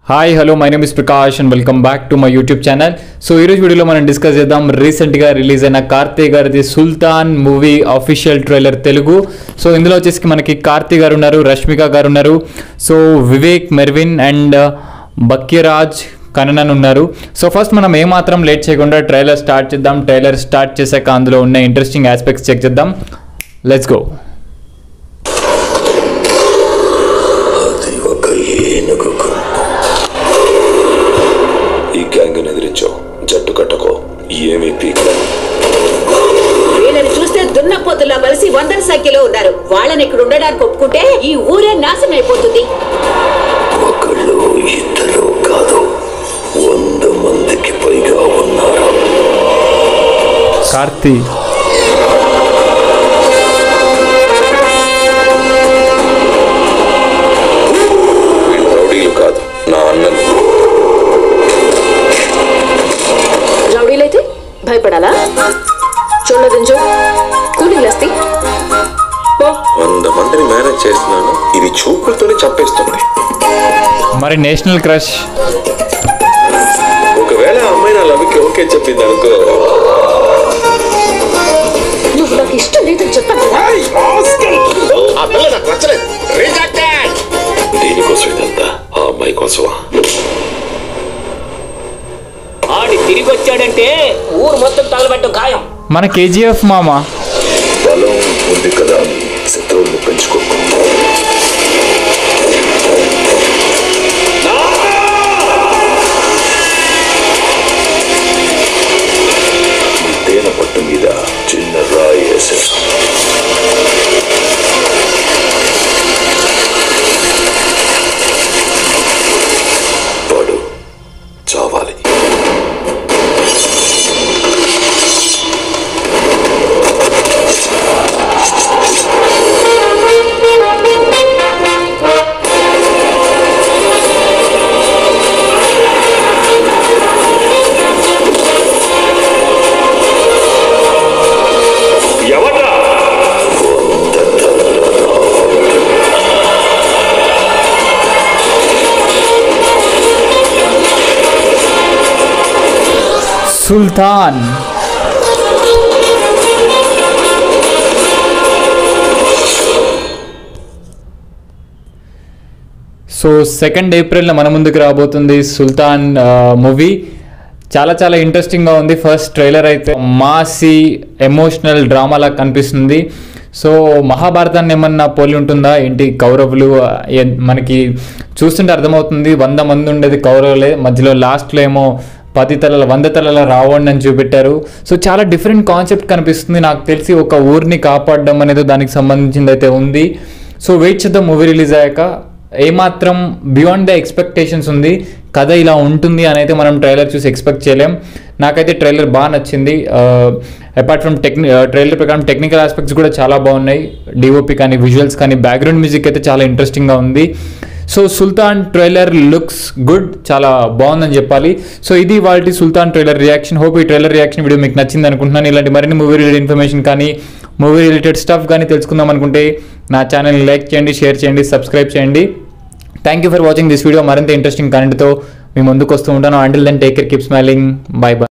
Hi hello my name is Prakash and welcome back to my YouTube channel so ఈరోజు వీడియోలో మనం discuss చేద్దాం రీసెంట్గా రిలీజ్ అయిన కార్తీ గారిది Sultan movie official trailer Telugu so ఇందులో వచ్చేసి మనకి కార్తీ గారు ఉన్నారు రష్మిక గారు ఉన్నారు సో వివేక్ మెర్విన్ అండ్ బక్యరాజ్ కననన్ ఉన్నారు సో ఫస్ట్ మనం ఏమాత్రం లేట్ చేయకుండా ట్రైలర్ స్టార్ట్ చేద్దాం ట్రైలర్ స్టార్ట్ చేశాక అందులో ఉన్న ఇంట్రెస్టింగ్ ఆస్పెక్ట్స్ చెక్ చేద్దాం లెట్స్ గో అది ఒక ఏనుగు గొంతు. ఈ గ్యాంగ్ ఎదిరించో జట్టు కట్టకో ఏమీ పీకలేం వీళ్ళని చూస్తే దున్నపోతులా కలిసి వందల సంఖ్యలో ఉన్నారు వాళ్ళని ఇక్కడ ఉండడానికి ఒప్పుకుంటే ఈ ఊరే నాశనం అయిపోతుంది ఒకళ్ళు ఇద్దరు కాదు వంద మందికి పైగా ఉన్నారు కార్తీ వీళ్ళు రౌడీలు కాదు నా అన్నలు రౌడీలైతే భయపడాలా చూడదంజు కూలింగ్ లస్తి పో వంద మందిని మేనేజ్ చేస్తున్నాను ఇది చూపులతోనే చంపేస్తుంది మరి నేషనల్ క్రష్ ఒకవేళ ఆ అమ్మాయి నా లవ్కి ఓకే చెప్పింది అనుకో నువ్వు నాకు ఇష్టం లేదని చెప్పాను కదా ఆ పిల్ల నాకు నచ్చలేదు దీనికోసం ఇదంతా ఆ అమ్మాయి కోసమా ఆడి తిరిగి వచ్చాడంటే ఊరు మొత్తం తగలబెట్టం ఖాయం మన కేజీఎఫ్ మామ బలం ఉంది కదా అని శత్రువులు పెంచుకోకు ఈ తేనె పట్టు మీద చిన్న రాయి వేసేసా వాడు చావాలి సుల్తాన్ సో సెకండ్ ఏప్రిల్ మన ముందుకు రాబోతుంది సుల్తాన్ మూవీ చాలా చాలా ఇంట్రెస్టింగ్గా ఉంది ఫస్ట్ ట్రైలర్ అయితే మాసి ఎమోషనల్ డ్రామాలా కనిపిస్తుంది సో మహాభారతాన్ని ఏమన్నా పోలి ఉంటుందా ఏంటి కౌరవులు ఆ, ఏ- మనకి చూస్తుంటే అర్థమవుతుంది వంద మంది ఉండేది కౌరవులే మధ్యలో లాస్ట్లో ఏమో పది తలల వంద తలల రావణ్ అని చూపెట్టారు సో చాలా డిఫరెంట్ కాన్సెప్ట్ కనిపిస్తుంది నాకు తెలిసి ఒక ఊరిని కాపాడడం అనేది దానికి సంబంధించింది అయితే ఉంది సో వెయిట్ చేద్దాం మూవీ రిలీజ్ అయ్యాక ఏమాత్రం బియాండ్ ద ఎక్స్పెక్టేషన్స్ ఉంది కథ ఇలా ఉంటుంది అని అయితే మనం ట్రైలర్ చూసి ఎక్స్పెక్ట్ చేయలేం నాకైతే ట్రైలర్ బాగా నచ్చింది అపార్ట్ ఫ్రమ్ టెక్ని ట్రైలర్ ప్రకారం టెక్నికల్ ఆస్పెక్ట్స్ కూడా చాలా బాగున్నాయి డిఓపి కానీ విజువల్స్ కానీ బ్యాక్గ్రౌండ్ మ్యూజిక్ అయితే చాలా ఇంట్రెస్టింగ్గా ఉంది so Sultan trailer looks good చాలా బాగుందని చెప్పాలి సో ఇది వాళ్ళ సుల్తాన్ ట్రైలర్ రియాక్షన్ హోప్ ఈ ట్రైలర్ రియాక్షన్ వీడియో మీకు నచ్చింది అనుకుంటున్నాను ఇలాంటి మరిన్ని మూవీ రిలేటెడ్ ఇన్ఫర్మేషన్ కానీ మూవీ రిలేటెడ్ స్టఫ్ కానీ తెలుసుకుందాం అనుకుంటే నా ఛానల్ని లైక్ చేయండి షేర్ చేయండి సబ్స్క్రైబ్ చేయండి thank you for watching this video మరింత ఇంట్రెస్టింగ్ కంటెంట్తో మీ ముందుకు వస్తూ ఉంటాను until then take care keep smiling bye by